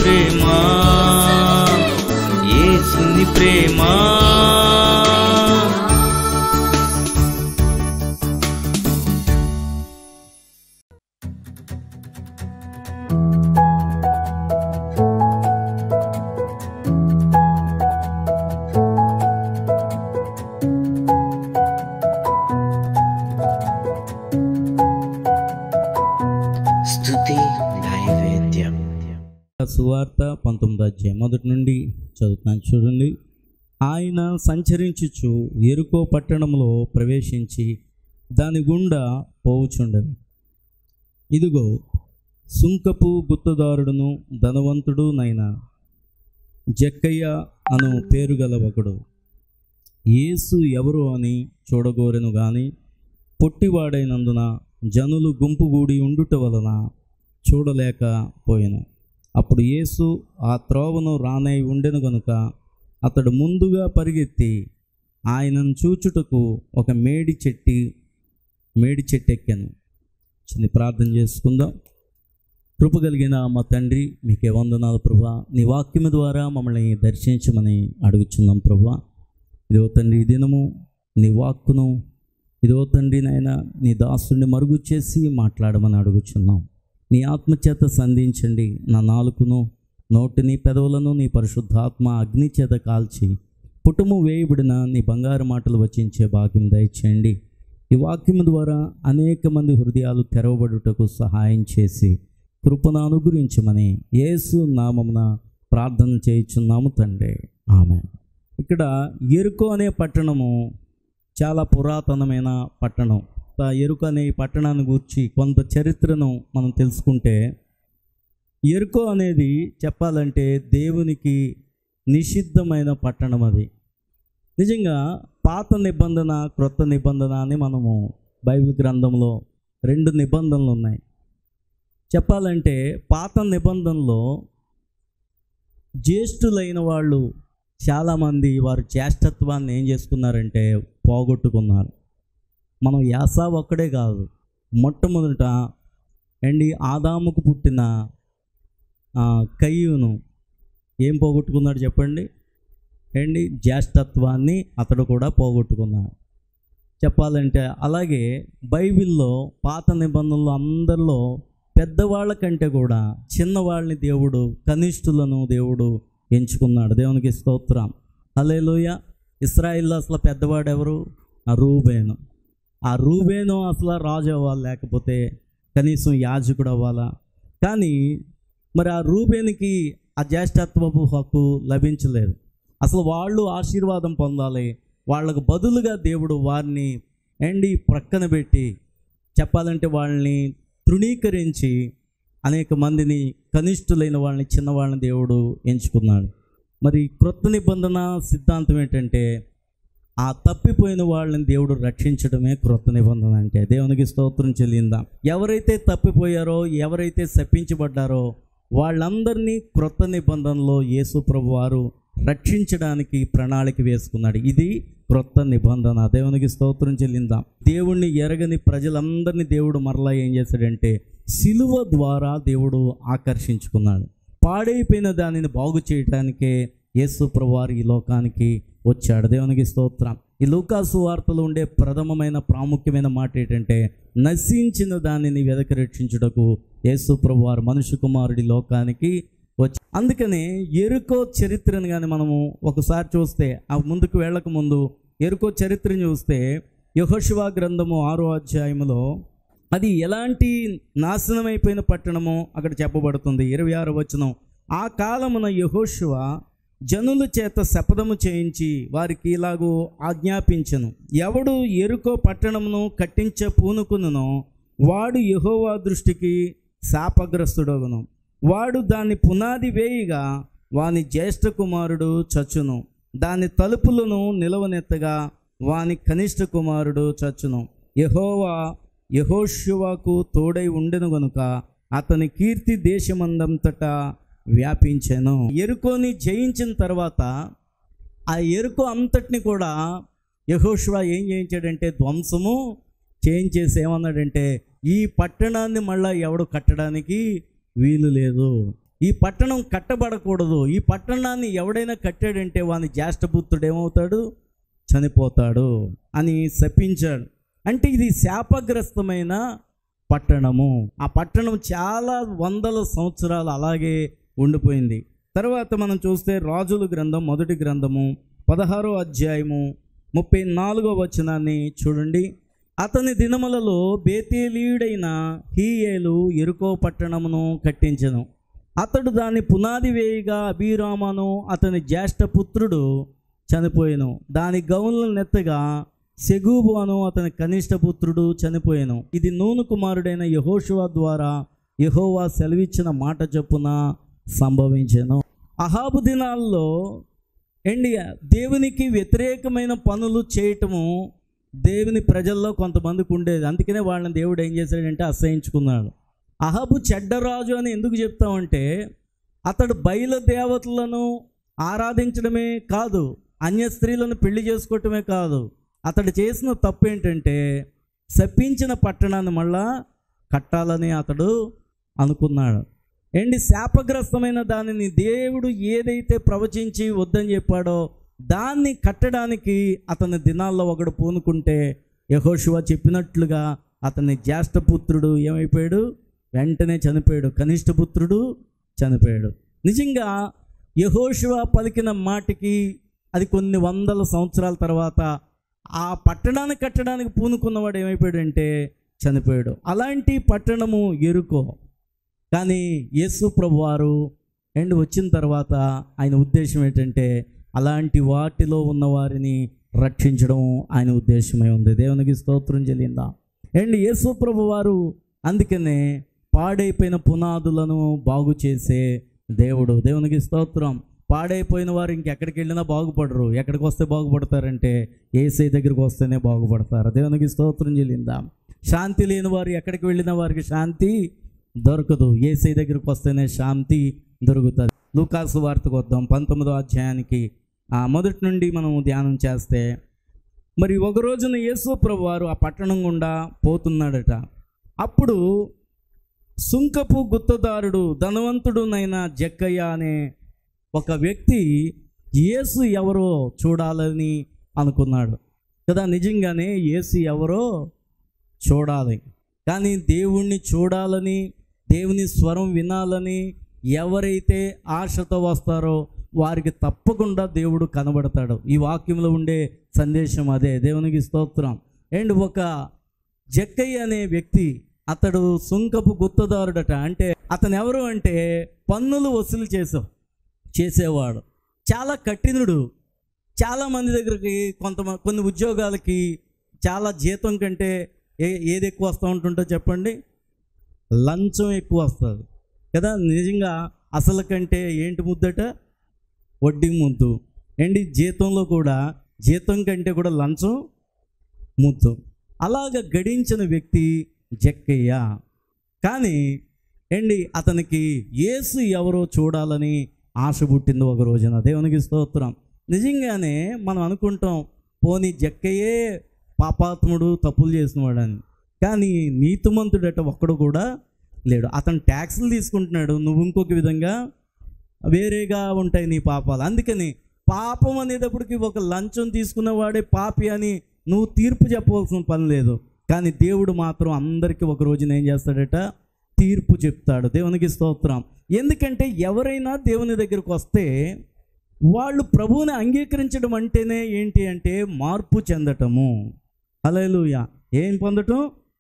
ప్రేమ ఏసుని ప్రేమ స్తుతి నైవేద్యం సువార్త పంతొమ్మిది అధ్యాయం మొదటి నుండి చదువుతున్నాను చూడండి ఆయన సంచరించుచు ఎరుకో పట్టణంలో ప్రవేశించి దాని గుండా పోవుచుండను ఇదిగో సుంకపు గుత్తదారుడును ధనవంతుడు నైనా జక్కయ్య అను పేరు గల ఒకడు యేసు ఎవరు అని చూడగోరెను గాని పొట్టివాడైనందున జనులు గుంపుగూడి ఉండుట వలన చూడలేకపోయాను అప్పుడు యేసు ఆ త్రోవను రానై ఉండెను గనుక అతడు ముందుగా పరిగెత్తి ఆయనను చూచుటకు ఒక మేడి చెట్టి మేడి చెట్టు ఎక్కాను చిన్న ప్రార్థన చేసుకుందాం కృప కలిగిన మా తండ్రి మీకే వందనాలు ప్రభా నీ వాక్యము ద్వారా మమ్మల్ని దర్శించమని అడుగుచున్నాం ప్రభా ఇదో తండ్రి ఈ దినము నీ వాక్కును ఇదో తండ్రి నాయన నీ దాసుని మరుగు చేసి మాట్లాడమని అడుగుచున్నాం నీ ఆత్మచేత సంధించండి నా నాలుకను నోటిని పెదవులను నీ పరిశుద్ధాత్మ అగ్ని చేత కాల్చి పుట్టుము వేయబడిన నీ బంగారు మాటలు వచించే భాగ్యం దయచేయండి ఈ వాక్యం ద్వారా అనేక మంది హృదయాలు తెరవబడుటకు సహాయం చేసి కృపను అనుగ్రహించమని యేసు నామమున ప్రార్థన చేయుచున్నాము తండ్రి ఆమె ఇక్కడ ఎరుకో అనే పట్టణము చాలా పురాతనమైన పట్టణం ఆ ఎరుకో అనే ఈ పట్టణాన్ని గురించి కొంత చరిత్రను మనం తెలుసుకుంటే ఎరుకో అనేది చెప్పాలంటే దేవునికి నిషిద్ధమైన పట్టణం అది నిజంగా పాత నిబంధన క్రొత్త నిబంధన అని మనము బైబిల్ గ్రంథంలో రెండు నిబంధనలు ఉన్నాయి చెప్పాలంటే పాత నిబంధనలో జ్యేష్ఠులైన వాళ్ళు చాలామంది వారి జ్యేష్ఠత్వాన్ని ఏం చేసుకున్నారంటే పోగొట్టుకున్నారు మనం యాసా ఒక్కడే కాదు మొట్టమొదట అండి ఆదాముకు పుట్టిన ఆ, కయ్యూను ఏం పోగొట్టుకున్నాడు చెప్పండి ఏండి జ్యేష్ఠత్వాన్ని అతడు కూడా పోగొట్టుకున్నాడు చెప్పాలంటే అలాగే బైబిల్లో పాత నిబంధనలు అందరిలో పెద్దవాళ్ళ కంటే కూడా చిన్నవాళ్ళని దేవుడు కనిష్ఠులను దేవుడు ఎంచుకున్నాడు దేవునికి స్తోత్రం హలేలోయ ఇస్రాయిల్లో అసలు పెద్దవాడు ఎవరు ఆ రూబేను ఆ రూబేను అసలు రాజు అవ్వాలి లేకపోతే కనీసం యాజకుడు అవ్వాలా కానీ మరి ఆ రూబేనికి ఆ జ్యేష్ఠత్వపు హక్కు లభించలేదు అసలు వాళ్ళు ఆశీర్వాదం పొందాలి వాళ్ళకు బదులుగా దేవుడు వారిని ఎండి ప్రక్కన పెట్టి చెప్పాలంటే వాళ్ళని తృణీకరించి అనేక మందిని కనిష్ఠులైన వాళ్ళని చిన్నవాళ్ళని దేవుడు ఎంచుకున్నాడు మరి క్రొత్త నిబంధన సిద్ధాంతం ఏంటంటే ఆ తప్పిపోయిన వాళ్ళని దేవుడు రక్షించడమే క్రొత్త నిబంధన అంటే దేవునికి స్తోత్రం చెల్లిందా ఎవరైతే తప్పిపోయారో ఎవరైతే శపించబడ్డారో వాళ్ళందరినీ క్రొత్త నిబంధనలో యేసు ప్రభు వారు రక్షించడానికి ప్రణాళిక వేసుకున్నాడు ఇది క్రొత్త నిబంధన దేవునికి స్తోత్రం చెల్లిందాం దేవుణ్ణి ఎరగని ప్రజలందరినీ దేవుడు మరలా ఏం చేశాడంటే సిలువ ద్వారా దేవుడు ఆకర్షించుకున్నాడు పాడైపోయిన దానిని బాగు చేయటానికే యేసు ప్రభువారు ఈ లోకానికి వచ్చాడు దేవునికి స్తోత్రం ఈ లూకాసు వార్తలో ఉండే ప్రథమమైన ప్రాముఖ్యమైన మాట ఏంటంటే నశించిన దానిని వెదక రక్షించుటకు యేసు ప్రభువారు మనుష్య కుమారుడి లోకానికి వచ్చి అందుకనే ఎరుకో చరిత్రను కానీ మనము ఒకసారి చూస్తే ఆ ముందుకు వెళ్ళక ముందు ఎరుకో చరిత్రను చూస్తే యహోశివ గ్రంథము ఆరో అధ్యాయములో అది ఎలాంటి నాశనమైపోయిన పట్టణమో అక్కడ చెప్పబడుతుంది ఇరవై ఆరు వచనం ఆ కాలమున యహోశివ జనుల చేత శపథము చేయించి వారికి ఇలాగూ ఆజ్ఞాపించను ఎవడు ఎరుకో పట్టణమును కట్టించ పూనుకునునో వాడు యెహోవా దృష్టికి శాపగ్రస్తుడగును వాడు దాన్ని పునాది వేయిగా వాని జ్యేష్ఠ కుమారుడు చచ్చును దాని తలుపులను నిలవనెత్తగా వాని కనిష్ట కుమారుడు చచ్చును యెహోవా యహోశువకు తోడై ఉండెను గనుక అతని కీర్తి దేశమందంతటా వ్యాపించెను ఎరుకోని జయించిన తర్వాత ఆ ఎరుకో అంతటిని కూడా యహోశువ ఏం చేయించాడంటే ధ్వంసము చేయించేసి ఏమన్నాడంటే ఈ పట్టణాన్ని మళ్ళా ఎవడు కట్టడానికి వీలు లేదు ఈ పట్టణం కట్టబడకూడదు ఈ పట్టణాన్ని ఎవడైనా కట్టాడంటే వాని జ్యేష్ఠపుత్రుడు ఏమవుతాడు చనిపోతాడు అని శపించాడు అంటే ఇది శాపగ్రస్తమైన పట్టణము ఆ పట్టణం చాలా వందల సంవత్సరాలు అలాగే ఉండిపోయింది తర్వాత మనం చూస్తే రాజుల గ్రంథం మొదటి గ్రంథము పదహారో అధ్యాయము ముప్పై నాలుగో వచనాన్ని చూడండి అతని దినములలో బేతేలీయుడైన హీయేలు ఎరుకో పట్టణమును కట్టించెను అతడు దాని పునాది వేయిగా అభిరామను అతని జ్యేష్ఠ పుత్రుడు చనిపోయాను దాని గౌన్లను నెత్తగా సెగూబు అను అతని కనిష్ట పుత్రుడు చనిపోయాను ఇది నూను కుమారుడైన యహోషువ ద్వారా యహోవా సెలవిచ్చిన మాట చొప్పున సంభవించాను అహాబు దినాల్లో అండి దేవునికి వ్యతిరేకమైన పనులు చేయటము దేవుని ప్రజల్లో కొంతమందికి ఉండేది అందుకనే వాళ్ళని దేవుడు ఏం చేశాడంటే అసహించుకున్నాడు అహబు చెడ్డరాజు అని ఎందుకు చెప్తామంటే అతడు బయలు దేవతలను ఆరాధించడమే కాదు అన్య స్త్రీలను పెళ్లి చేసుకోవటమే కాదు అతడు చేసిన తప్పు ఏంటంటే శపించిన పట్టణాన్ని మళ్ళా కట్టాలని అతడు అనుకున్నాడు ఏంటి శాపగ్రస్తమైన దానిని దేవుడు ఏదైతే ప్రవచించి వద్దని చెప్పాడో దాన్ని కట్టడానికి అతని దినాల్లో ఒకడు పూనుకుంటే యహోశివ చెప్పినట్లుగా అతని జ్యేష్ఠపుత్రుడు ఏమైపోయాడు వెంటనే చనిపోయాడు కనిష్ట పుత్రుడు చనిపోయాడు నిజంగా యహోశివ పలికిన మాటికి అది కొన్ని వందల సంవత్సరాల తర్వాత ఆ పట్టణాన్ని కట్టడానికి పూనుకున్నవాడు ఏమైపోయాడంటే చనిపోయాడు అలాంటి పట్టణము ఎరుకో కానీ యేసు ప్రభు వారు అండ్ వచ్చిన తర్వాత ఆయన ఉద్దేశం ఏంటంటే అలాంటి వాటిలో ఉన్న వారిని రక్షించడం ఆయన ఉద్దేశమై ఉంది దేవునికి స్తోత్రం చెల్లిందా అండ్ యేసు ప్రభు వారు అందుకనే పాడైపోయిన పునాదులను బాగు చేసే దేవుడు దేవునికి స్తోత్రం పాడైపోయిన వారు ఇంకెక్కడికి వెళ్ళినా బాగుపడరు ఎక్కడికి వస్తే బాగుపడతారంటే ఏసై దగ్గరికి వస్తేనే బాగుపడతారు దేవునికి స్తోత్రం చెల్లిందా శాంతి లేని వారు ఎక్కడికి వెళ్ళిన వారికి శాంతి దొరకదు ఏసై దగ్గరికి వస్తేనే శాంతి దొరుకుతుంది లూకాసు వార్తకు వద్దాం పంతొమ్మిదో అధ్యాయానికి ఆ మొదటి నుండి మనం ధ్యానం చేస్తే మరి ఒక రోజున యేసు ప్రభు వారు ఆ పట్టణం గుండా పోతున్నాడట అప్పుడు సుంకపు గుత్తదారుడు ధనవంతుడునైన జక్కయ్య అనే ఒక వ్యక్తి యేసు ఎవరో చూడాలని అనుకున్నాడు కదా నిజంగానే యేసు ఎవరో చూడాలి కానీ దేవుణ్ణి చూడాలని దేవుని స్వరం వినాలని ఎవరైతే ఆశతో వస్తారో వారికి తప్పకుండా దేవుడు కనబడతాడు ఈ వాక్యంలో ఉండే సందేశం అదే దేవునికి స్తోత్రం అండ్ ఒక జక్కయ్య అనే వ్యక్తి అతడు సుంకపు గుత్తదారుడట అంటే అతను ఎవరు అంటే పన్నులు వసూలు చేసే చేసేవాడు చాలా కఠినుడు చాలా మంది దగ్గరికి కొంత కొన్ని ఉద్యోగాలకి చాలా జీతం కంటే ఏ ఏది ఎక్కువ వస్తూ ఉంటుందో చెప్పండి లంచం ఎక్కువ వస్తుంది కదా నిజంగా అసలు కంటే ఏంటి ముద్దట వడ్డీ ముద్దు అండ్ ఈ జీతంలో కూడా జీతం కంటే కూడా లంచం ముద్దు అలాగ గడించిన వ్యక్తి జక్కయ్య కానీ ఏండి అతనికి యేసు ఎవరో చూడాలని ఆశ పుట్టింది ఒక రోజున దేవునికి స్తోత్రం నిజంగానే మనం అనుకుంటాం పోనీ జక్కయ్యే పాపాత్ముడు తప్పులు చేసినవాడని కానీ నీతిమంతుడట ఒక్కడు కూడా లేడు అతను ట్యాక్సులు తీసుకుంటున్నాడు నువ్వు ఇంకొక విధంగా వేరేగా ఉంటాయి నీ పాపాలు అందుకని పాపం అనేటప్పటికి ఒక లంచం తీసుకున్నవాడే పాపి అని నువ్వు తీర్పు చెప్పవలసిన పని లేదు కానీ దేవుడు మాత్రం అందరికీ ఒక రోజున ఏం చేస్తాడట తీర్పు చెప్తాడు దేవునికి స్తోత్రం ఎందుకంటే ఎవరైనా దేవుని దగ్గరకు వస్తే వాళ్ళు ప్రభువుని అంగీకరించడం అంటేనే ఏంటి అంటే మార్పు చెందటము అలెలుయ ఏం పొందటం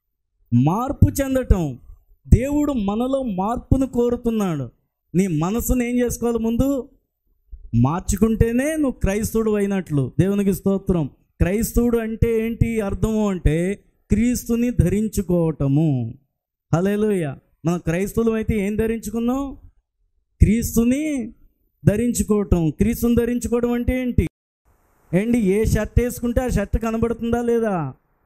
మార్పు చెందటం దేవుడు మనలో మార్పును కోరుతున్నాడు నీ మనసును ఏం చేసుకోవాలి ముందు మార్చుకుంటేనే నువ్వు క్రైస్తవుడు అయినట్లు దేవునికి స్తోత్రం క్రైస్తవుడు అంటే ఏంటి అర్థము అంటే క్రీస్తుని ధరించుకోవటము హలేలుయ మన క్రైస్తవులు అయితే ఏం ధరించుకున్నాం క్రీస్తుని ధరించుకోవటం క్రీస్తుని ధరించుకోవడం అంటే ఏంటి ఏంటి ఏ షర్ట్ వేసుకుంటే ఆ షర్ట్ కనబడుతుందా లేదా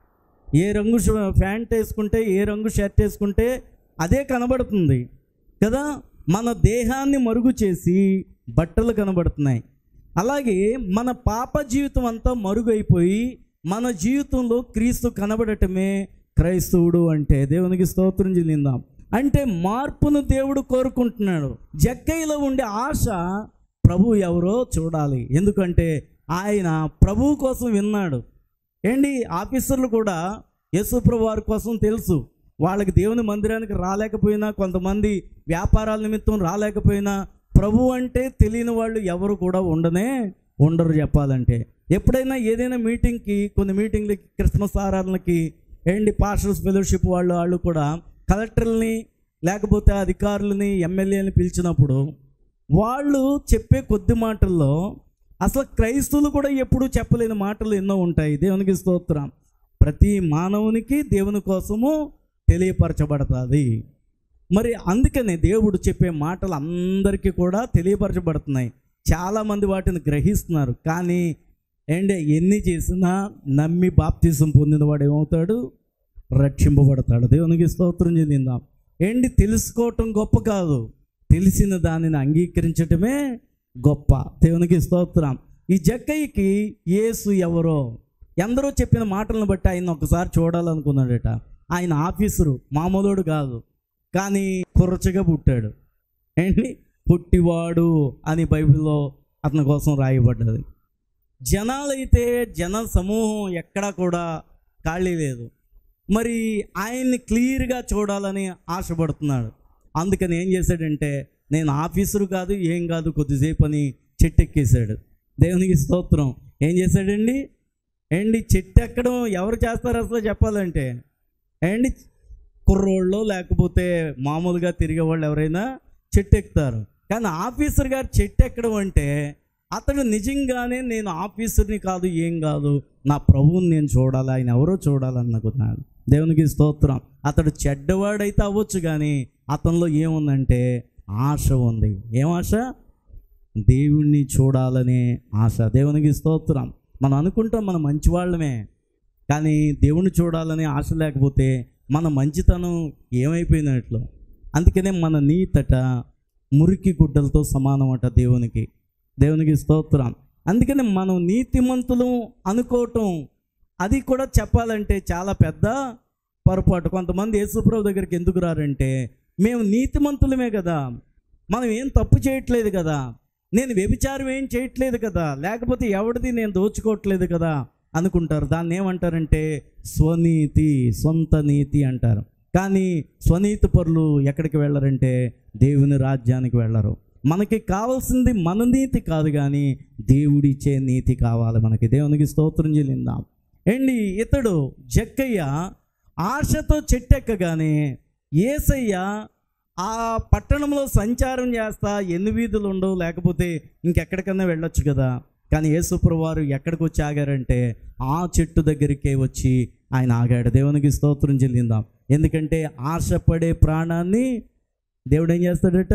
ఏ రంగు ష- ప్యాంట్ వేసుకుంటే ఏ రంగు షర్ట్ వేసుకుంటే అదే కనబడుతుంది కదా మన దేహాన్ని మరుగు చేసి బట్టలు కనబడుతున్నాయి అలాగే మన పాప జీవితం అంతా మరుగైపోయి మన జీవితంలో క్రీస్తు కనబడటమే క్రైస్తవుడు అంటే దేవునికి స్తోత్రం చెల్లిందాం అంటే మార్పును దేవుడు కోరుకుంటున్నాడు జక్కయ్యలో ఉండే ఆశ ప్రభు ఎవరో చూడాలి ఎందుకంటే ఆయన ప్రభువు కోసం విన్నాడు ఏంటి ఆఫీసర్లు కూడా యేసుప్రభు వారి కోసం తెలుసు వాళ్ళకి దేవుని మందిరానికి రాలేకపోయినా కొంతమంది వ్యాపారాల నిమిత్తం రాలేకపోయినా ప్రభు అంటే తెలియని వాళ్ళు ఎవరు కూడా ఉండనే ఉండరు చెప్పాలంటే ఎప్పుడైనా ఏదైనా మీటింగ్కి కొన్ని మీటింగ్లకి క్రిస్మస్ ఆరాధనలకి ఏంటి పాస్టర్స్ ఫెలోషిప్ వాళ్ళు వాళ్ళు కూడా కలెక్టర్లని లేకపోతే అధికారులని ఎమ్మెల్యేని పిలిచినప్పుడు వాళ్ళు చెప్పే కొద్ది మాటల్లో అసలు క్రైస్తవులు కూడా ఎప్పుడూ చెప్పలేని మాటలు ఎన్నో ఉంటాయి దేవునికి స్తోత్రం ప్రతి మానవునికి దేవుని కోసము తెలియపరచబడుతుంది మరి అందుకనే దేవుడు చెప్పే మాటలు అందరికీ కూడా తెలియపరచబడుతున్నాయి చాలామంది వాటిని గ్రహిస్తున్నారు కానీ ఏంటి ఎన్ని చేసినా నమ్మి బాప్తిజం పొందినవాడు ఏమవుతాడు రక్షింపబడతాడు దేవునికి స్తోత్రం చెందిందాం ఏంటి తెలుసుకోవటం గొప్ప కాదు తెలిసిన దానిని అంగీకరించటమే గొప్ప దేవునికి స్తోత్రం ఈ జక్కయ్యకి యేసు ఎవరో ఎందరో చెప్పిన మాటలను బట్టి ఆయన ఒకసారి చూడాలనుకున్నాడట ఆయన ఆఫీసరు మామూలుడు కాదు కానీ కుర్రచగా పుట్టాడు ఏంటి పుట్టివాడు అని బైబిల్లో అతని కోసం రాయబడ్డది జనాలైతే జన సమూహం ఎక్కడా కూడా ఖాళీ లేదు మరి ఆయన్ని క్లియర్గా చూడాలని ఆశపడుతున్నాడు అందుకని ఏం చేశాడంటే నేను ఆఫీసరు కాదు ఏం కాదు కొద్దిసేపు అని చెట్టు ఎక్కేశాడు దేవునికి స్తోత్రం ఏం చేశాడండి ఏంటి చెట్టు ఎక్కడం ఎవరు చేస్తారు అసలు చెప్పాలంటే ఏంటి కుర్రోళ్ళు లేకపోతే మామూలుగా తిరిగే వాళ్ళు ఎవరైనా చెట్టు ఎక్కుతారు కానీ ఆఫీసర్ గారు చెట్టు ఎక్కడం అంటే అతడు నిజంగానే నేను ఆఫీసర్ని కాదు ఏం కాదు నా ప్రభువుని నేను చూడాలి ఆయన ఎవరో చూడాలనుకున్నాడు దేవునికి స్తోత్రం అతడు చెడ్డవాడైతే అవ్వచ్చు కానీ అతనిలో ఏముందంటే ఆశ ఉంది ఏం ఆశ దేవుణ్ణి చూడాలనే ఆశ దేవునికి స్తోత్రం మనం అనుకుంటాం మనం మంచివాళ్ళమే కానీ దేవుణ్ణి చూడాలనే ఆశ లేకపోతే మన మంచితనం ఏమైపోయినట్లు అందుకనే మన నీతట మురికి గుడ్డలతో సమానం అట దేవునికి దేవునికి స్తోత్రం అందుకని మనం నీతిమంతులు అనుకోవటం అది కూడా చెప్పాలంటే చాలా పెద్ద పొరపాటు కొంతమంది యేసుప్రభు దగ్గరికి ఎందుకు రారంటే మేము నీతిమంతులమే కదా మనం ఏం తప్పు చేయట్లేదు కదా నేను వ్యభిచారం ఏం చేయట్లేదు కదా లేకపోతే ఎవరిది నేను దోచుకోవట్లేదు కదా అనుకుంటారు దాన్ని ఏమంటారంటే స్వనీతి సొంత నీతి అంటారు కానీ స్వనీతి పరులు ఎక్కడికి వెళ్ళరంటే దేవుని రాజ్యానికి వెళ్ళరు మనకి కావాల్సింది మన నీతి కాదు కానీ దేవుడిచ్చే నీతి కావాలి మనకి దేవునికి స్తోత్రం చెల్లిందాం ఏంటి ఇతడు జక్కయ్య ఆశతో చెట్టెక్కగానే ఏసయ్య ఆ పట్టణంలో సంచారం చేస్తా ఎన్ని వీధులు ఉండవు లేకపోతే ఇంకెక్కడికన్నా వెళ్ళొచ్చు కదా కానీ యేసుప్రభు వారు ఎక్కడికి వచ్చి ఆగారంటే ఆ చెట్టు దగ్గరికే వచ్చి ఆయన ఆగాడు దేవునికి స్తోత్రం చెల్లిందాం ఎందుకంటే ఆశపడే ప్రాణాన్ని దేవుడు ఏం చేస్తాడట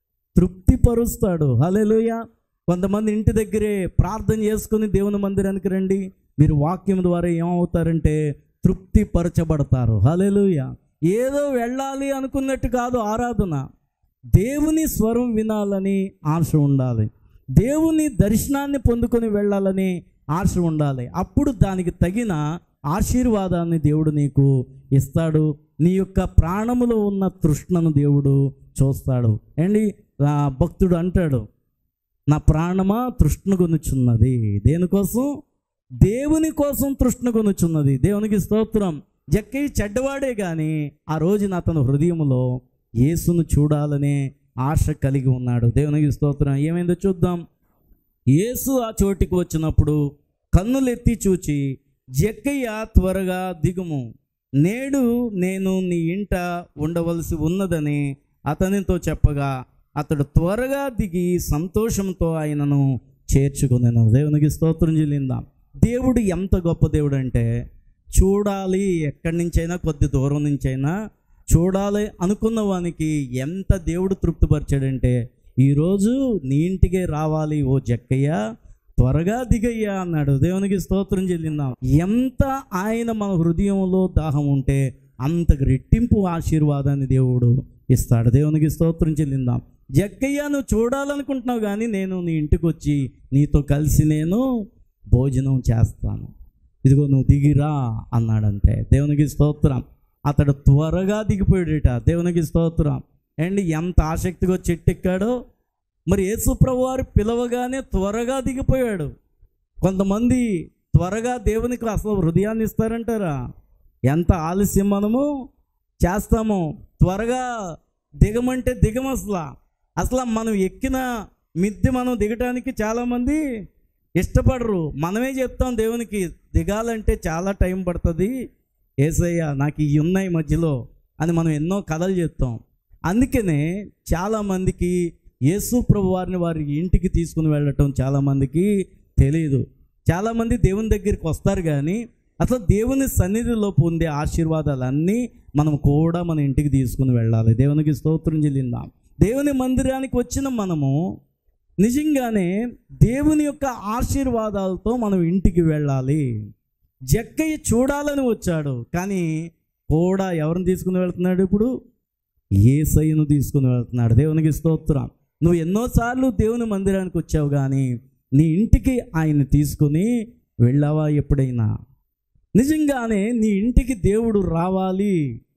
తృప్తిపరుస్తాడు హల్లెలూయ కొంతమంది ఇంటి దగ్గరే ప్రార్థన చేసుకుని దేవుని మందిరానికి రండి మీరు వాక్యం ద్వారా ఏమవుతారంటే తృప్తిపరచబడతారు హల్లెలూయ ఏదో వెళ్ళాలి అనుకున్నట్టు కాదు ఆరాధన దేవుని స్వరం వినాలని ఆశ ఉండాలి దేవుని దర్శనాన్ని పొందుకొని వెళ్ళాలని ఆశ ఉండాలి అప్పుడు దానికి తగిన ఆశీర్వాదాన్ని దేవుడు నీకు ఇస్తాడు నీ యొక్క ప్రాణములో ఉన్న తృష్ణను దేవుడు చూస్తాడు ఏంటి ఆ భక్తుడు అంటాడు నా ప్రాణమా తృష్ణ కొనుచున్నది దేనికోసం దేవుని కోసం తృష్ణ కొనుచున్నది దేవునికి స్తోత్రం జక్కయ్య చెడ్డవాడే కానీ ఆ రోజున అతను హృదయంలో యేసును చూడాలనే ఆశ కలిగి ఉన్నాడు దేవునికి స్తోత్రం ఏమైందో చూద్దాం యేసు ఆ చోటికి వచ్చినప్పుడు కన్నులెత్తి చూచి జక్కయ్య త్వరగా దిగుము నేడు నేను నీ ఇంట ఉండవలసి ఉన్నదని అతనితో చెప్పగా అతడు త్వరగా దిగి సంతోషంతో ఆయనను చేర్చుకున్నాను దేవునికి స్తోత్రం చెల్లిందాం దేవుడు ఎంత గొప్ప దేవుడు అంటే చూడాలి ఎక్కడి నుంచైనా కొద్ది దూరం నుంచైనా చూడాలి అనుకున్న వానికి ఎంత దేవుడు తృప్తిపరిచాడంటే ఈరోజు నీ ఇంటికే రావాలి ఓ జక్కయ్య త్వరగా దిగయ్యా అన్నాడు దేవునికి స్తోత్రం చెల్లిందాం ఎంత ఆయన మన హృదయంలో దాహం ఉంటే అంతకు రెట్టింపు ఆశీర్వాదాన్ని దేవుడు ఇస్తాడు దేవునికి స్తోత్రం చెల్లిందాం జక్కయ్య నువ్వు చూడాలనుకుంటున్నావు కానీ నేను నీ ఇంటికి వచ్చి నీతో కలిసి నేను భోజనం చేస్తాను ఇదిగో నువ్వు దిగిరా అన్నాడంతే దేవునికి స్తోత్రం అతడు త్వరగా దిగిపోయాడట దేవునికి స్తోత్రం అండ్ ఎంత ఆసక్తిగా చెట్టు ఎక్కాడో మరి యేసుప్రభు వారు పిలవగానే త్వరగా దిగిపోయాడు కొంతమంది త్వరగా దేవునికి అసలు హృదయాన్ని ఇస్తారంటారా ఎంత ఆలస్యం మనము చేస్తామో త్వరగా దిగమంటే దిగం అసలు అసలు మనం ఎక్కిన మిద్దె మనం దిగటానికి చాలామంది ఇష్టపడరు మనమే చెప్తాం దేవునికి దిగాలంటే చాలా టైం పడుతుంది ఏసయ్య నాకు ఇవి ఉన్నాయి మధ్యలో అని మనం ఎన్నో కథలు చెప్తాం అందుకనే చాలామందికి యేసు ప్రభు వారిని వారి ఇంటికి తీసుకుని వెళ్ళటం చాలామందికి తెలియదు చాలామంది దేవుని దగ్గరికి వస్తారు కానీ అసలు దేవుని సన్నిధిలో పొందే ఆశీర్వాదాలన్నీ మనం కూడా మన ఇంటికి తీసుకుని వెళ్ళాలి దేవునికి స్తోత్రం చెల్లిందాం దేవుని మందిరానికి వచ్చిన మనము నిజంగానే దేవుని యొక్క ఆశీర్వాదాలతో మనం ఇంటికి వెళ్ళాలి జక్కయ్య చూడాలని వచ్చాడు కానీ కూడా ఎవరిని తీసుకుని వెళ్తున్నాడు ఇప్పుడు ఏసయ్యను తీసుకుని వెళ్తున్నాడు దేవునికి స్తోత్రం నువ్వు ఎన్నోసార్లు దేవుని మందిరానికి వచ్చావు కానీ నీ ఇంటికి ఆయన తీసుకుని వెళ్ళావా ఎప్పుడైనా నిజంగానే నీ ఇంటికి దేవుడు రావాలి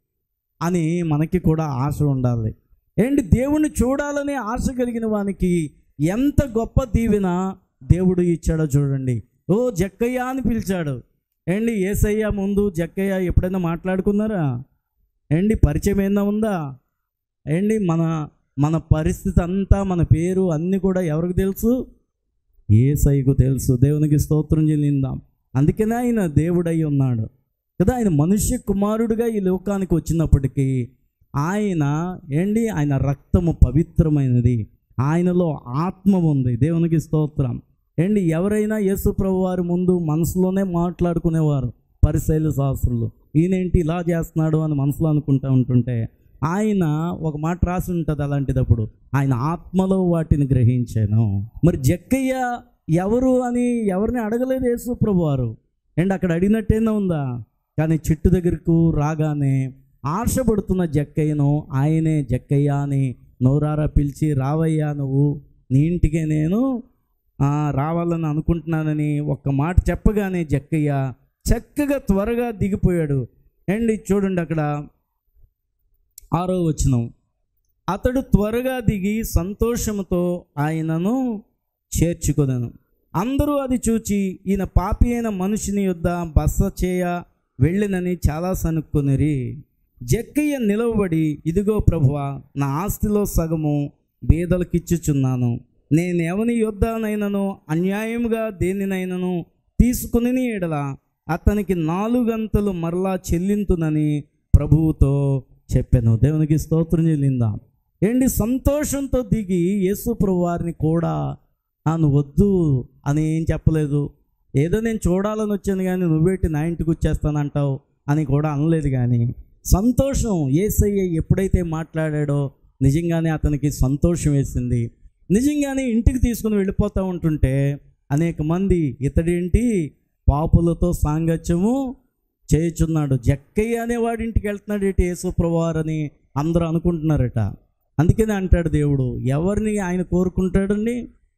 అని మనకి కూడా ఆశ ఉండాలి ఏంటి దేవుణ్ణి చూడాలనే ఆశ కలిగిన వానికి ఎంత గొప్ప దీవెన దేవుడు ఇచ్చాడో చూడండి ఓ జక్కయ్య అని పిలిచాడు ఏండి ఏసయ్య ముందు జక్కయ్య ఎప్పుడైనా మాట్లాడుకున్నారా ఏండి పరిచయం ఏమైనా ఉందా ఏండి మన మన పరిస్థితి అంతా మన పేరు అన్నీ కూడా ఎవరికి తెలుసు ఏసైకు తెలుసు దేవునికి స్తోత్రం చెల్లిందాం అందుకనే ఆయన దేవుడై ఉన్నాడు కదా ఆయన మనుష్య కుమారుడిగా ఈ లోకానికి వచ్చినప్పటికీ ఆయన ఏంటి ఆయన రక్తము పవిత్రమైనది ఆయనలో ఆత్మ ఉంది దేవునికి స్తోత్రం ఏంటి ఎవరైనా యేసు ప్రభు వారి ముందు మనసులోనే మాట్లాడుకునేవారు పరిశైల శాస్త్రులు ఈయనేంటి ఇలా చేస్తున్నాడు అని మనసులో అనుకుంటా ఉంటుంటే ఆయన ఒక మాట రాసి ఉంటుంది అలాంటిదప్పుడు ఆయన ఆత్మలో వాటిని గ్రహించాను మరి జక్కయ్య ఎవరు అని ఎవరిని అడగలేదు యేసు ప్రభు వారు అండ్ అక్కడ అడిగినట్టేనా ఉందా కానీ చెట్టు దగ్గరకు రాగానే ఆశపడుతున్న జక్కయ్యను ఆయనే జక్కయ్య అని నోరారా పిలిచి రావయ్యా నువ్వు నీ ఇంటికే నేను ఆ, రావాలని అనుకుంటున్నానని ఒక్క మాట చెప్పగానే జక్కయ్య చక్కగా త్వరగా దిగిపోయాడు అండ్ చూడండి అక్కడ ఆరో వచనం అతడు త్వరగా దిగి సంతోషముతో ఆయనను చేర్చుకొనను అందరూ అది చూచి ఈయన పాపి అయిన మనిషిని యొద్ద బస చేయ వెళ్ళినని చాలా సనుక్కునిరి జక్కయ్య నిలవబడి ఇదిగో ప్రభువా నా ఆస్తిలో సగము బీదలకిచ్చుచున్నాను నేను ఎవని యొద్దనైనను అన్యాయముగా దేనినైనను తీసుకుని ఎడల అతనికి నాలుగంతలు మరలా చెల్లింతునని ప్రభువుతో చెప్పాను దేవునికి స్తోత్రం చెల్లిందాం ఏంటి సంతోషంతో దిగి యేసు ప్రభు వారిని కూడా నన్ను వద్దు అని ఏం చెప్పలేదు ఏదో నేను చూడాలని వచ్చాను కానీ నువ్వేటి నా ఇంటికి వచ్చేస్తానంటావు అని కూడా అనలేదు కానీ సంతోషం ఏసయ్య ఎప్పుడైతే మాట్లాడాడో నిజంగానే అతనికి సంతోషం వేసింది నిజంగానే ఇంటికి తీసుకుని వెళ్ళిపోతూ ఉంటుంటే అనేక మంది ఇతడేంటి పాపులతో సాంగత్యము చేయుచున్నాడు జక్కయ్య అనేవాడి ఇంటికి వెళ్తున్నాడు ఏంటి యేసుప్రభువారని అందరూ అనుకుంటున్నారట అందుకనే అంటాడు దేవుడు ఎవరిని ఆయన కోరుకుంటాడండి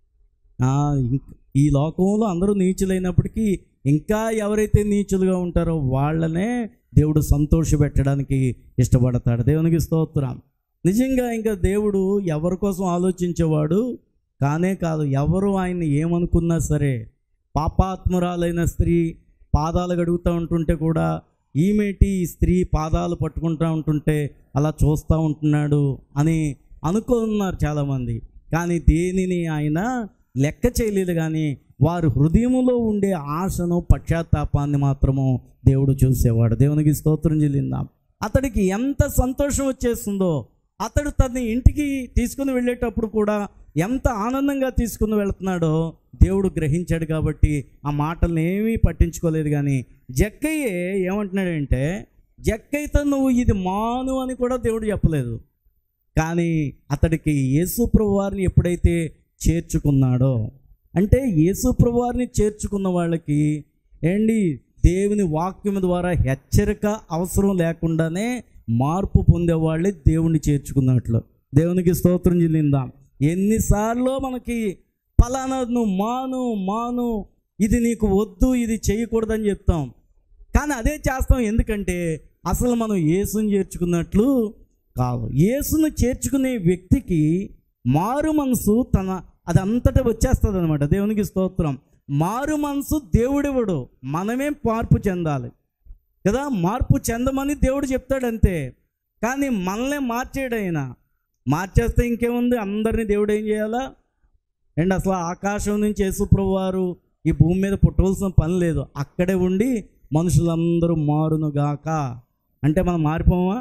ఆ, ఇంక్- ఈ లోకంలో అందరూ నీచులైనప్పటికీ ఇంకా ఎవరైతే నీచులుగా ఉంటారో వాళ్ళనే దేవుడు సంతోషపెట్టడానికి ఇష్టపడతాడు దేవునికి స్తోత్రం నిజంగా ఇంకా దేవుడు ఎవరి కోసం ఆలోచించేవాడు కానే కాదు ఎవరు ఆయన్ని ఏమనుకున్నా సరే పాపాత్మురాలైన స్త్రీ పాదాలు గడుగుతూ ఉంటుంటే కూడా ఈమెటి ఈ స్త్రీ పాదాలు పట్టుకుంటూ ఉంటుంటే అలా చూస్తూ ఉంటున్నాడు అని అనుకున్నారు చాలామంది కానీ దేనిని ఆయన లెక్క చేయలేదు కానీ వారి హృదయములో ఉండే ఆశను పశ్చాత్తాపాన్ని మాత్రము దేవుడు చూసేవాడు దేవునికి స్తోత్రం చెల్లిందాం అతడికి ఎంత సంతోషం వచ్చేస్తుందో అతడు తన ఇంటికి తీసుకుని వెళ్ళేటప్పుడు కూడా ఎంత ఆనందంగా తీసుకుని వెళ్తున్నాడో దేవుడు గ్రహించాడు కాబట్టి ఆ మాటలను ఏమీ పట్టించుకోలేదు కానీ జక్కయ్యే ఏమంటున్నాడంటే జక్కయ్యతో నువ్వు ఇది మాను అని కూడా దేవుడు చెప్పలేదు కానీ అతడికి యేసుప్రభు వారిని ఎప్పుడైతే చేర్చుకున్నాడో అంటే యేసుప్రభు వారిని చేర్చుకున్న వాళ్ళకి ఏంటి దేవుని వాక్యం ద్వారా హెచ్చరిక అవసరం లేకుండానే మార్పు పొందేవాళ్ళే దేవుణ్ణి చేర్చుకున్నట్లు దేవునికి స్తోత్రం చెల్లిందాం ఎన్నిసార్లు మనకి ఫలానా నువ్వు మాను మాను ఇది నీకు వద్దు ఇది చేయకూడదని చెప్తాం కానీ అదే చేస్తాం ఎందుకంటే అసలు మనం యేసుని చేర్చుకున్నట్లు కాదు యేసును చేర్చుకునే వ్యక్తికి మారు మనసు తన అది అంతటా వచ్చేస్తుంది అనమాట దేవునికి స్తోత్రం మారు మనసు దేవుడివ్వడు మనమే మార్పు చెందాలి కదా మార్పు చెందమని దేవుడు చెప్తాడు అంతే కానీ మనల్నే మార్చేడు ఆయన మార్చేస్తే ఇంకేముంది అందరినీ దేవుడు ఏం చేయాలా అండ్ అసలు ఆకాశం నుంచి యేసుప్రభు వారు ఈ భూమి మీద పుట్టవలసిన పని లేదు అక్కడే ఉండి మనుషులందరూ మారునుగాక అంటే మనం మారిపోమా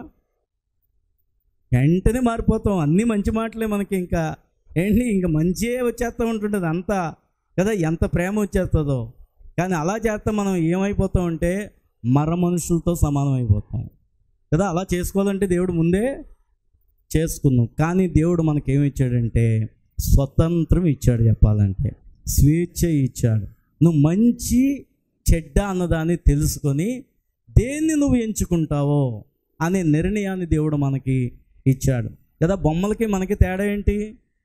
వెంటనే మారిపోతాం అన్నీ మంచి మాటలే మనకి ఇంకా ఏంటి ఇంకా మంచియే వచ్చేస్తూ ఉంటుంటుంది అంతా కదా ఎంత ప్రేమ వచ్చేస్తుందో కానీ అలా చేస్తే మనం ఏమైపోతాం అంటే మర మనుషులతో సమానం అయిపోతాం కదా అలా చేసుకోవాలంటే దేవుడు ముందే చేసుకున్నాం కానీ దేవుడు మనకేమి ఇచ్చాడంటే స్వతంత్రం ఇచ్చాడు చెప్పాలంటే స్వేచ్ఛ ఇచ్చాడు నువ్వు మంచి చెడ్డ అన్నదాన్ని తెలుసుకొని దేన్ని నువ్వు ఎంచుకుంటావో అనే నిర్ణయాన్ని దేవుడు మనకి ఇచ్చాడు కదా బొమ్మలకి మనకి తేడా ఏంటి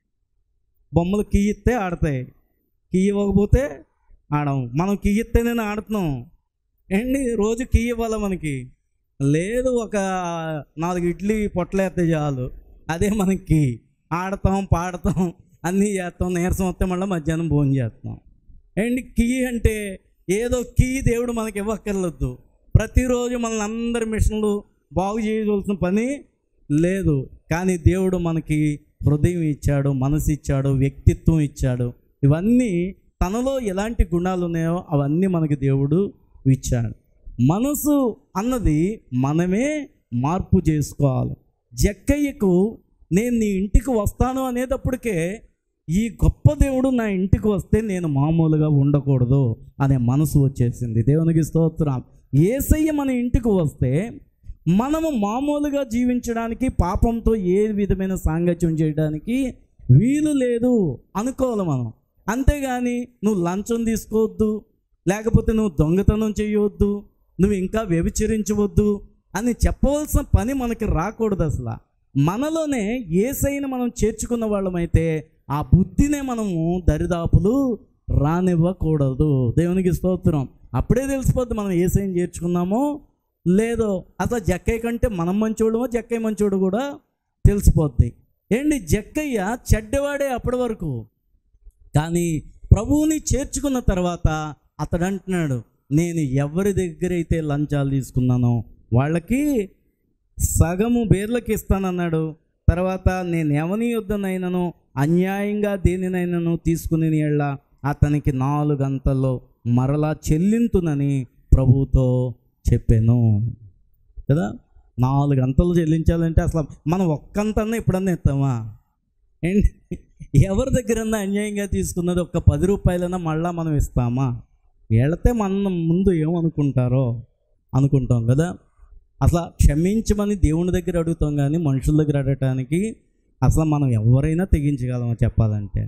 బొమ్మలు కీయిస్తే ఆడతాయి కీ ఇవ్వకపోతే ఆడము మనం కీ ఇస్తే నేను ఆడుతున్నాం ఏంటి రోజు కీ ఇవ్వాలా మనకి లేదు ఒక నాలుగు ఇడ్లీ పొట్టలేస్తే చాలు అదే మనకి ఆడతాం పాడతాం అన్నీ చేస్తాం నీరసం వస్తే మళ్ళీ మధ్యాహ్నం భోజనం చేస్తాం అండ్ కీ అంటే ఏదో కీ దేవుడు మనకి ఇవ్వక్కర్లేదు ప్రతిరోజు మనల్ని అందరి మిషన్లు బాగు చేయవలసిన పని లేదు కానీ దేవుడు మనకి హృదయం ఇచ్చాడు మనసు ఇచ్చాడు వ్యక్తిత్వం ఇచ్చాడు ఇవన్నీ తనలో ఎలాంటి గుణాలు ఉన్నాయో అవన్నీ మనకి దేవుడు ఇచ్చాడు మనసు అన్నది మనమే మార్పు చేసుకోవాలి జక్కయ్యకు నేను నీ ఇంటికి వస్తాను అనేటప్పటికే ఈ గొప్ప దేవుడు నా ఇంటికి వస్తే నేను మామూలుగా ఉండకూడదు అనే మనసు వచ్చేసింది దేవునికి స్తోత్రం ఏసయ్య మన ఇంటికి వస్తే మనము మామూలుగా జీవించడానికి పాపంతో ఏ విధమైన సాంగత్యం చేయడానికి వీలు లేదు అనుకోవాలి మనం అంతేగాని నువ్వు లంచం తీసుకోవద్దు లేకపోతే నువ్వు దొంగతనం చేయవద్దు నువ్వు ఇంకా వ్యభిచరించవద్దు అని చెప్పవలసిన పని మనకి రాకూడదు అసలు మనలోనే ఏసైన మనం చేర్చుకున్న వాళ్ళమైతే ఆ బుద్ధినే మనము దరిదాపులు రానివ్వకూడదు దేవునికి స్తోత్రం అప్పుడే తెలిసిపోద్ది మనం ఏసైని చేర్చుకున్నామో లేదో అసలు జక్కయ్య కంటే మనం మంచోడమో జక్కయ్య మంచోడు కూడా తెలిసిపోద్ది ఏంటి జక్కయ్య చెడ్డవాడే అప్పటి వరకు కానీ ప్రభువుని చేర్చుకున్న తర్వాత అతడు అంటున్నాడు నేను ఎవరి దగ్గర అయితే లంచాలు తీసుకున్నానో వాళ్ళకి సగము బేర్లకి ఇస్తానన్నాడు తర్వాత నేను ఎవని యుద్ధనైనాను అన్యాయంగా దేనినైనాను తీసుకుని ఎళ్ళ అతనికి నాలుగు గంటల్లో మరలా చెల్లింతునని ప్రభువుతో చెప్పాను కదా నాలుగు గంటలు చెల్లించాలంటే అసలు మనం ఒక్కంతన్నా ఎప్పుడన్నా ఇస్తామా ఏంటి ఎవరి దగ్గరన్నా అన్యాయంగా తీసుకున్నది ఒక్క పది రూపాయలైనా మళ్ళా మనం ఇస్తామా వెళితే మనం ముందు ఏమనుకుంటారో అనుకుంటాం కదా అసలు క్షమించమని దేవుని దగ్గర అడుగుతాం కానీ మనుషుల దగ్గర అడగటానికి అసలు మనం ఎవరైనా తెగించగలమో చెప్పాలంటే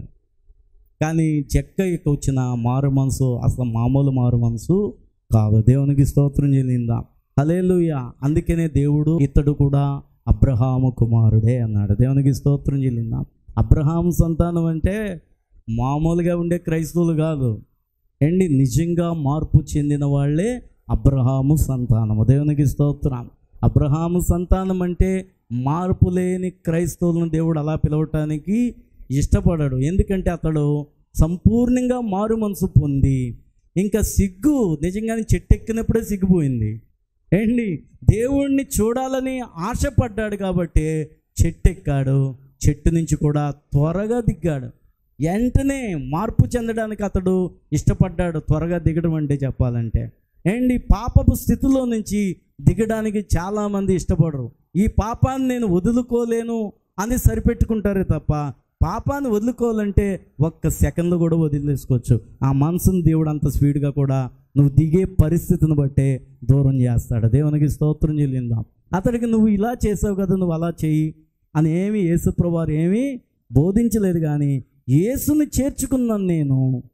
కానీ చెక్క ఇక వచ్చిన మారు మనసు అసలు మామూలు మారు మనసు కాదు దేవునికి స్తోత్రం చెల్లిందా హలేలుయ అందుకనే దేవుడు ఇతడు కూడా అబ్రహాము కుమారుడే అన్నాడు దేవునికి స్తోత్రం చెల్లిందా అబ్రహాము సంతానం అంటే మామూలుగా ఉండే క్రైస్తవులు కాదు అండి నిజంగా మార్పు చెందిన వాళ్ళే అబ్రహాము సంతానము దేవునికి స్తోత్రం అబ్రహాము సంతానం అంటే మార్పు లేని క్రైస్తవులను దేవుడు అలా పిలవటానికి ఇష్టపడాడు ఎందుకంటే అతడు సంపూర్ణంగా మారు మనసు పొంది ఇంకా సిగ్గు నిజంగానే చెట్టు ఎక్కినప్పుడే సిగ్గుపోయింది ఏంటి దేవుణ్ణి చూడాలని ఆశపడ్డాడు కాబట్టి చెట్టు ఎక్కాడు చెట్టు నుంచి కూడా త్వరగా దిగ్గాడు వెంటనే మార్పు చెందడానికి అతడు ఇష్టపడ్డాడు త్వరగా దిగడం అంటే చెప్పాలంటే ఏంటి పాపపు స్థితిలో నుంచి దిగడానికి చాలామంది ఇష్టపడరు ఈ పాపాన్ని నేను వదులుకోలేను అని సరిపెట్టుకుంటారే తప్ప పాపాన్ని వదులుకోవాలంటే ఒక్క సెకండ్లో కూడా వదిలేసుకోవచ్చు ఆ మనసును దేవుడు అంత స్పీడ్గా కూడా నువ్వు దిగే పరిస్థితిని బట్టే దూరం చేస్తాడు దేవునికి స్తోత్రం చెల్లిందాం అతడికి నువ్వు ఇలా చేసావు కదా నువ్వు అలా చెయ్యి అని ఏమి యేసుప్రభువారు ఏమీ బోధించలేదు కానీ యేసుని చేర్చుకున్నాను నేను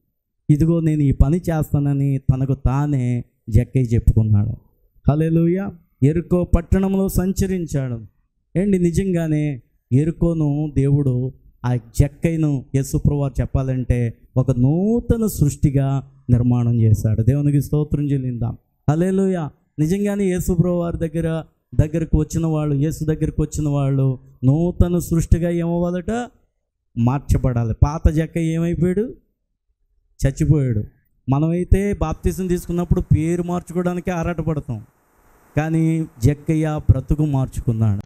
ఇదిగో నేను ఈ పని చేస్తానని తనకు తానే జక్కయ్య చెప్పుకున్నాడు హలేలుయ ఎరుకో పట్టణంలో సంచరించాడు ఏంటి నిజంగానే ఎరుకోను దేవుడు ఆ జక్కయ్యను యేసుప్రభువారు చెప్పాలంటే ఒక నూతన సృష్టిగా నిర్మాణం చేశాడు దేవునికి స్తోత్రం చెల్లిందాం హలేలుయ నిజంగానే యేసుప్రభు వారి దగ్గర దగ్గరకు వచ్చిన వాళ్ళు యేసు దగ్గరకు వచ్చిన వాళ్ళు నూతన సృష్టిగా ఏమవ్వాలట మార్చబడాలి పాత జక్క ఏమైపోయాడు చచ్చిపోయాడు మనమైతే బాప్తీసం తీసుకున్నప్పుడు పేరు మార్చుకోవడానికి ఆరాటపడతాం కానీ జక్కయ్య బ్రతుకు మార్చుకున్నాడు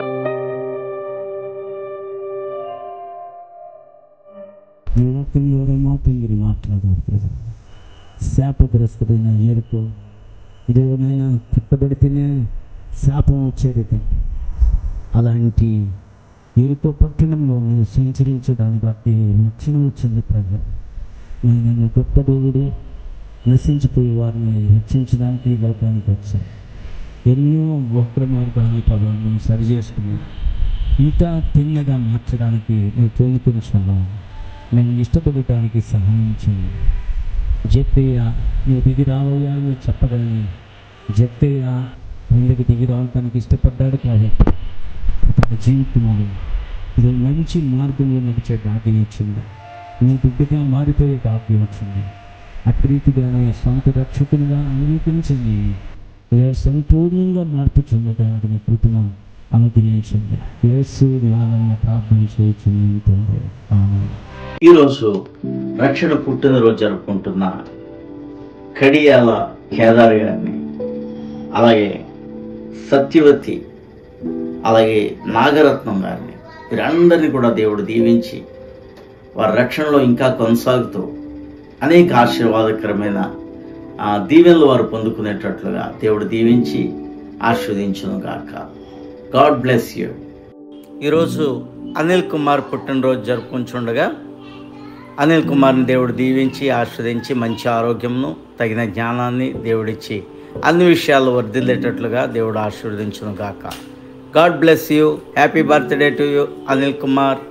యువకులు మాత్రం మీరు మాట్లాడకూడదు శాపగ్రస్తుడైన ఏడుపు ఇదేమైనా తిప్పబడితేనే శాపం వచ్చేది అలాంటి ఏడుపు పట్టణంలో నేను సంచరించడాన్ని బట్టి రక్షణ వచ్చింది ప్రజలు నేను గొప్ప దేవుడు నశించిపోయే వారిని రక్షించడానికి ఈ లోకానికి వచ్చాను ఎన్నో వక్ర మార్గాన్ని పదాన్ని సరి చేసుకుని ఇంకా తిన్నగా మార్చడానికి నేను తోలుకొనిచున్నాను నేను ఇష్టపడటానికి సహాయం చేయండి జత్తయ్య నువ్వు దిగి రావయ్యా నువ్వు చెప్పగలని జత్తయ్య ముందుకు దిగి రావడానికి ఇష్టపడ్డాడు కాబట్టి తన జీవితంలో ఇది మంచి మార్గంలో నడిచే భాగ్యం ఇచ్చింది నీ బిడ్డగా మారిపోయే భాగ్యం వచ్చింది అట్టి రీతిగానే సొంత రక్షకునిగా అంగీకరించింది ఏ సంపూర్ణంగా మార్పు చెందడానికి నీ కృపను అనుగ్రహించింది యేసు జ్ఞానాన్ని ప్రార్థన చేయించింది తండ్రి ఆమేన్. ఈరోజు రక్షణ పుట్టినరోజు జరుపుకుంటున్న కడియాల కేదార్ గారిని అలాగే సత్యవతి అలాగే నాగరత్నం గారిని వీరందరినీ కూడా దేవుడు దీవించి వారి రక్షణలో ఇంకా కొనసాగుతూ అనేక ఆశీర్వాదకరమైన ఆ, దీవెనలు వారు పొందుకునేటట్లుగా దేవుడు దీవించి ఆస్వాదించును గాక గాడ్ బ్లెస్ యూ ఈరోజు అనిల్ కుమార్ పుట్టినరోజు జరుపుకుంటుండగా అనిల్ కుమార్ని దేవుడు దీవించి ఆస్వాదించి మంచి ఆరోగ్యంను తగిన జ్ఞానాన్ని దేవుడిచ్చి అన్ని విషయాలు వర్ధిల్లేటట్లుగా దేవుడు ఆశీర్వదించును గాక God bless you happy birthday to you Anil Kumar